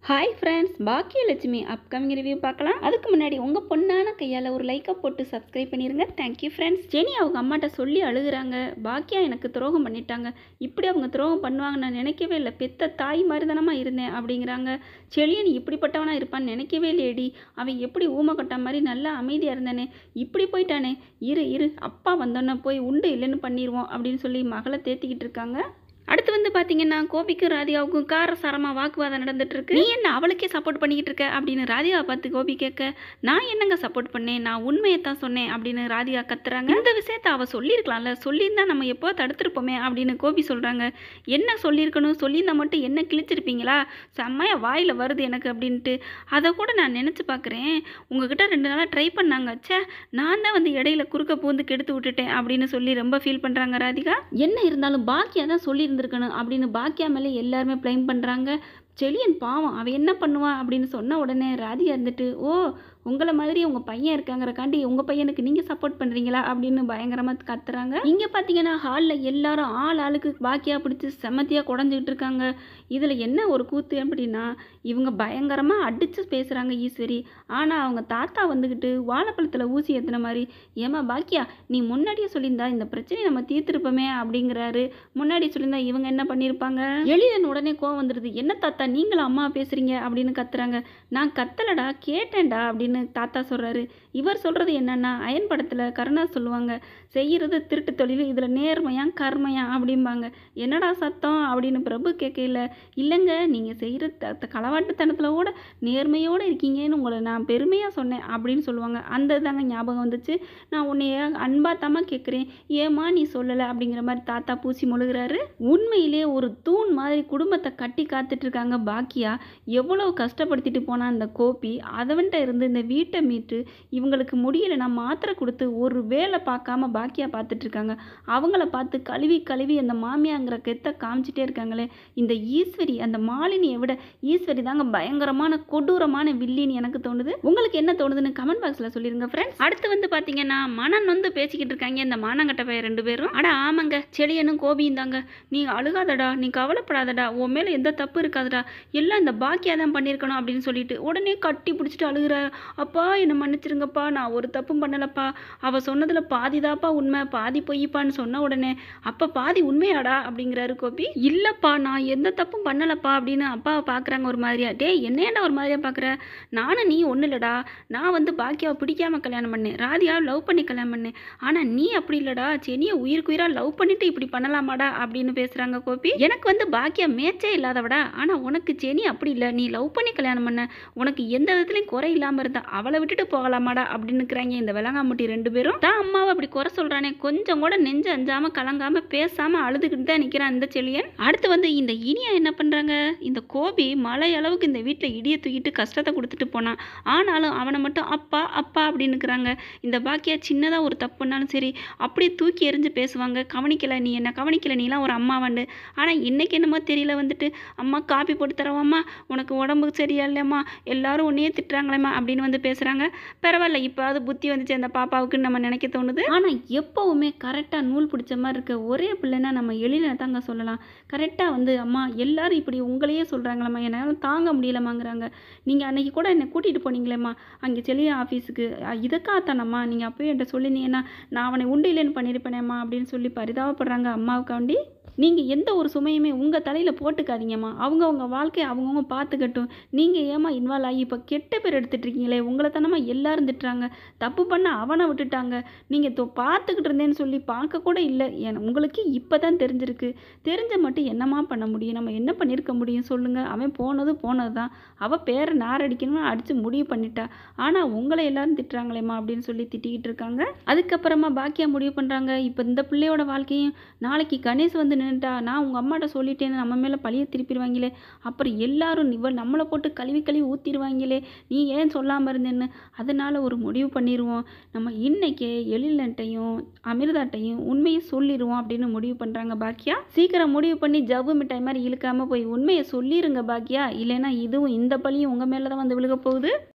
hi friends Baakiyalakshmi upcoming review பார்க்கலாம் அதுக்கு முன்னாடி உங்கள் பொண்ணான கையால் ஒரு லைக்கை போட்டு சப்ஸ்கிரைப் பண்ணிடுங்க தேங்க்யூ ஃப்ரெண்ட்ஸ் ஜெனி அவங்க அம்மாட்ட சொல்லி அழுகுறாங்க பாக்கியா எனக்கு துரோகம் பண்ணிட்டாங்க இப்படி அவங்க துரோகம் பண்ணுவாங்க நான் நினைக்கவே இல்லை பெத்த தாய் மாதிரி தானமா இருந்தேன் அப்படிங்கிறாங்க செழியன் இப்படிப்பட்டவனா இருப்பான்னு நினைக்கவே இல்லையடி அவன் எப்படி ஊமை கொட்டா மாதிரி நல்லா அமைதியாக இருந்தானே இப்படி போயிட்டானே இரு இரு அப்பா வந்தோன்னே போய் உண்டு இல்லைன்னு பண்ணிடுவோம் அப்படின்னு சொல்லி மகளை தேத்திக்கிட்டு இருக்காங்க அடுத்து வந்து பார்த்தீங்கன்னா கோபிக்கும் ராதிகாவுக்கும் காரசாரமாக வாக்குவாதம் நடந்துட்டு இருக்கு நீ என்ன அவளுக்கே சப்போர்ட் பண்ணிக்கிட்டு இருக்க அப்படின்னு ராதிகாவை பார்த்து கோபி கேட்க நான் என்னங்க சப்போர்ட் பண்ணேன் நான் உண்மையை தான் சொன்னேன் அப்படின்னு ராதிகா கத்துறாங்க இந்த விஷயத்த அவ சொல்லியிருக்கலாம்ல சொல்லியிருந்தா நம்ம எப்போ தடுத்திருப்போமே அப்படின்னு கோபி சொல்றாங்க என்ன சொல்லியிருக்கணும் சொல்லியிருந்தா மட்டும் என்ன கிழிச்சிருப்பீங்களா செம்மையா வாயில் வருது எனக்கு அப்படின்ட்டு அதை கூட நான் நினச்சி பார்க்குறேன் உங்ககிட்ட ரெண்டு நாளாக ட்ரை பண்ணாங்க ச்சே நான் தான் வந்து இடையில குறுக்க பூந்து கெடுத்து விட்டுட்டேன் அப்படின்னு சொல்லி ரொம்ப ஃபீல் பண்ணுறாங்க ராதிகா என்ன இருந்தாலும் பாக்கியா தான் சொல்லியிருந்திருக்கணும் அப்படின்னு பாக்கியா மேலே எல்லாருமே ப்ளைம் பண்ணுறாங்க செலியன் பாவம் அவன் என்ன பண்ணுவான் அப்படின்னு சொன்ன உடனே ராதிகா இருந்துட்டு ஓ உங்களை மாதிரி உங்கள் பையன் இருக்காங்கிறக்காண்டி உங்கள் பையனுக்கு நீங்கள் சப்போர்ட் பண்ணுறீங்களா அப்படின்னு பயங்கரமாக கத்துறாங்க இங்கே பார்த்தீங்கன்னா ஹாலில் எல்லாரும் ஆள் ஆளுக்கு பாக்கியா பிடிச்சி செமத்தியாக குடஞ்சிக்கிட்டு இருக்காங்க இதில் என்ன ஒரு கூத்து அப்படின்னா இவங்க பயங்கரமாக அடித்து பேசுகிறாங்க ஈஸ்வரி ஆனால் அவங்க தாத்தா வந்துக்கிட்டு வாழைப்பழத்தில் ஊசி ஏற்றின மாதிரி ஏமா பாக்கியா நீ முன்னாடியே சொல்லியிருந்தா இந்த பிரச்சனையை நம்ம தீர்த்திருப்போமே அப்படிங்கிறாரு முன்னாடி சொல்லியிருந்தா இவங்க என்ன பண்ணியிருப்பாங்க எழிலன் உடனே கோவம் வந்துடுது என்ன தாத்தா நீங்களும் அம்மா பேசுகிறீங்க அப்படின்னு கத்துறாங்க நான் கத்தலடா கேட்டேன்டா அப்படின்னு தாத்தா சொல்கிறாரு இவர் சொல்கிறது என்னன்னா அயன் படத்தில் கருணா சொல்லுவாங்க செய்கிறது திருட்டு தொழில் இதில் நேர்மையா கர்மையா அப்படிம்பாங்க என்னடா சத்தம் அப்படின்னு பிரபு கேட்கல இல்லைங்க நீங்கள் செய்கிற த களவாட்டுத்தனத்தில் கூட நேர்மையோடு இருக்கீங்கன்னு உங்களை நான் பெருமையாக சொன்னேன் அப்படின்னு சொல்லுவாங்க அந்த தாங்க ஞாபகம் வந்துச்சு நான் உன்னைய அன்பாத்தாம கேட்குறேன் ஏமா நீ சொல்லலை அப்படிங்கிற மாதிரி தாத்தா பூசி முழுகிறாரு உண்மையிலே ஒரு தூண் மாதிரி குடும்பத்தை கட்டி காத்துட்டு இருக்காங்க பாக்கியா எவ்வளோ கஷ்டப்படுத்திட்டு போனா அந்த கோபி அதவன்ட்ட இருந்து இந்த வீட்டை மீட்டு இவங்களுக்கு முடியல நான் மாத்திரை கொடுத்து ஒரு வேலை பார்க்காம பாக்கியா பார்த்துட்டு இருக்காங்க அவங்கள பார்த்து கழுவி கழுவி அந்த மாமியாங்கிற கெத்தை காமிச்சிட்டே இருக்காங்களே இந்த ஈஸ்வரி அந்த மாலினியை விட ஈஸ்வரி தாங்க பயங்கரமான கொடூரமான வில்லின்னு எனக்கு தோணுது உங்களுக்கு என்ன தோணுதுன்னு கமெண்ட் பாக்ஸில் சொல்லிருங்க ஃப்ரெண்ட்ஸ் அடுத்து வந்து பார்த்தீங்கன்னா மனம் வந்து பேசிக்கிட்டு இருக்காங்க இந்த மானங்கட்ட பையன் ரெண்டு பேரும் அட ஆமாங்க செழியனும் கோபியும் தாங்க நீ அழுகாதடா நீ கவலைப்படாதடா உன் மேலே எந்த தப்பு இருக்காதுடா எல்லாம் இந்த பாக்கியா தான் பண்ணியிருக்கணும் அப்படின்னு சொல்லிட்டு உடனே கட்டி பிடிச்சிட்டு அழுகுறாரு அப்பா என்னை மன்னிச்சிருங்கப்பா நான் ஒரு தப்பும் பண்ணலப்பா அவ சொன்னதில் பாதிதாப்பா உண்மை பாதி பொய்ப்பான்னு சொன்ன உடனே அப்போ பாதி உண்மையாடா அப்படிங்கிறாரு கோபி இல்லைப்பா நான் எந்த தப்பும் பண்ணலப்பா அப்படின்னு அப்பாவை பார்க்குறாங்க ஒரு மாதிரியா டேய் என்னையாண்டா ஒரு மாதிரியா பார்க்குற நானும் நீ ஒன்றும் இல்லைடா நான் வந்து பாக்கியாவை பிடிக்காம கல்யாணம் பண்ணேன் ராதியாவை லவ் பண்ணி கல்யாணம் பண்ணேன் ஆனால் நீ அப்படி இல்லைடா செனியை உயிருக்கு உயிராக லவ் பண்ணிட்டு இப்படி பண்ணலாமாடா அப்படின்னு பேசுகிறாங்க கோபி எனக்கு வந்து பாக்கியா மேட்சே இல்லாதவடா ஆனால் உனக்கு செனி அப்படி இல்லை நீ லவ் பண்ணி கல்யாணம் பண்ண உனக்கு எந்த விதத்துலையும் குறை இல்லாமல் இருந்தா அவளை விட்டுட்டு போகலாமாடா அப்படின்னு இருக்கிறாங்க இந்த விலங்காமுட்டி ரெண்டு பேரும் தான் அம்மாவை அப்படி குறை சொல்கிறானே கொஞ்சம் கூட நெஞ்சு அஞ்சாமல் கலங்காமல் பேசாமல் அழுதுகிட்டு தான் நிற்கிறான் இந்த செழியன் அடுத்து வந்து இந்த இனியா என்ன பண்ணுறாங்க இந்த கோபி மலை அளவுக்கு இந்த வீட்டில் இடியை தூக்கிட்டு கஷ்டத்தை கொடுத்துட்டு போனான் ஆனாலும் அவனை மட்டும் அப்பா அப்பா அப்படின்னு இருக்கிறாங்க இந்த பாக்கியா சின்னதாக ஒரு தப்புனாலும் சரி அப்படியே தூக்கி எறிஞ்சு பேசுவாங்க கவனிக்கல நீ என்ன கவனிக்கல நீலாம் ஒரு அம்மாவாண்டு ஆனால் இன்னைக்கு என்னமோ தெரியல வந்துட்டு அம்மா காப்பி போட்டு தரவாம்மா உனக்கு உடம்பு சரியா இல்லைம்மா எல்லாரும் உன்னையே திட்டுறாங்களேம்மா அப்படின்னு வந்து பேசுகிறாங்க பரவாயில்ல இப்போது புத்தி வந்துச்சு அந்த பாப்பாவுக்குன்னு நம்ம நினைக்க தோணுது ஆனால் எப்போவுமே கரெக்டாக நூல் பிடிச்ச மாதிரி இருக்க ஒரே பிள்ளைன்னா நம்ம எழில தாங்க சொல்லலாம் கரெக்டாக வந்து அம்மா எல்லாரும் இப்படி உங்களையே சொல்கிறாங்களம்மா என்னால் தாங்க முடியலம்மாங்கிறாங்க நீங்கள் அன்னைக்கு கூட என்னை கூட்டிகிட்டு போனீங்களேம்மா அங்கே செல்லிய ஆஃபீஸுக்கு இதுக்காகத்தானம்மா நீங்கள் அப்போயே என்கிட்ட சொல்லியிருந்தீங்கன்னா நான் அவனை உண்டு இல்லைன்னு பண்ணியிருப்பேனேம்மா அப்படின்னு சொல்லி பரிதாபப்படுறாங்க அம்மாவுக்காண்டி நீங்கள் எந்த ஒரு சுமையுமே உங்கள் தலையில் போட்டுக்காதீங்கம்மா அவங்கவுங்க வாழ்க்கையை அவங்கவுங்க பார்த்துக்கட்டும் நீங்கள் ஏமா இன்வால்வ் ஆகி இப்போ கெட்ட பேர் எடுத்துட்டு இருக்கீங்களே உங்களை தானம்மா எல்லாரும் திட்டுறாங்க தப்பு பண்ண அவனை விட்டுட்டாங்க நீங்கள் தோ பார்த்துக்கிட்டு இருந்தேன்னு சொல்லி பார்க்க கூட இல்லை என உங்களுக்கு இப்போ தான் தெரிஞ்சிருக்கு தெரிஞ்ச மட்டும் என்னம்மா பண்ண முடியும் நம்ம என்ன பண்ணியிருக்க முடியும் சொல்லுங்கள் அவன் போனது போனது தான் அவள் பேரை நார் அடிக்கணும்னு அடித்து முடிவு பண்ணிட்டா ஆனால் உங்களை எல்லாரும் திட்டுறாங்களேம்மா அப்படின்னு சொல்லி திட்டிக்கிட்டு இருக்காங்க அதுக்கப்புறமா பாக்கியா முடிவு பண்ணுறாங்க இப்போ இந்த பிள்ளையோட வாழ்க்கையும் நாளைக்கு கணேஷ் வந்து நின்றுட்டா நான் உங்கள் அம்மாட்ட சொல்லிட்டேன்னு நம்ம மேலே பழிய திருப்பிடுவாங்களே அப்புறம் எல்லாரும் இவள் நம்மளை போட்டு கழுவி கழுவி ஊற்றிடுவாங்களே நீ ஏன் சொல்லாமல் இருந்தேன்னு அதனால் ஒரு முடிவு பண்ணிடுவோம் நம்ம இன்னைக்கே எழிலன்ட்டையும் அமிர்தாட்டையும் உண்மையை சொல்லிடுவோம் அப்படின்னு முடிவு பண்ணுறாங்க பாக்கியா சீக்கிரம் முடிவு பண்ணி ஜவ்வு மிட்டாய் மாதிரி இழுக்காமல் போய் உண்மையை சொல்லிடுங்க பாக்கியா இல்லைன்னா இதுவும் இந்த பழியும் உங்கள் மேலே தான் வந்து விழுக போகுது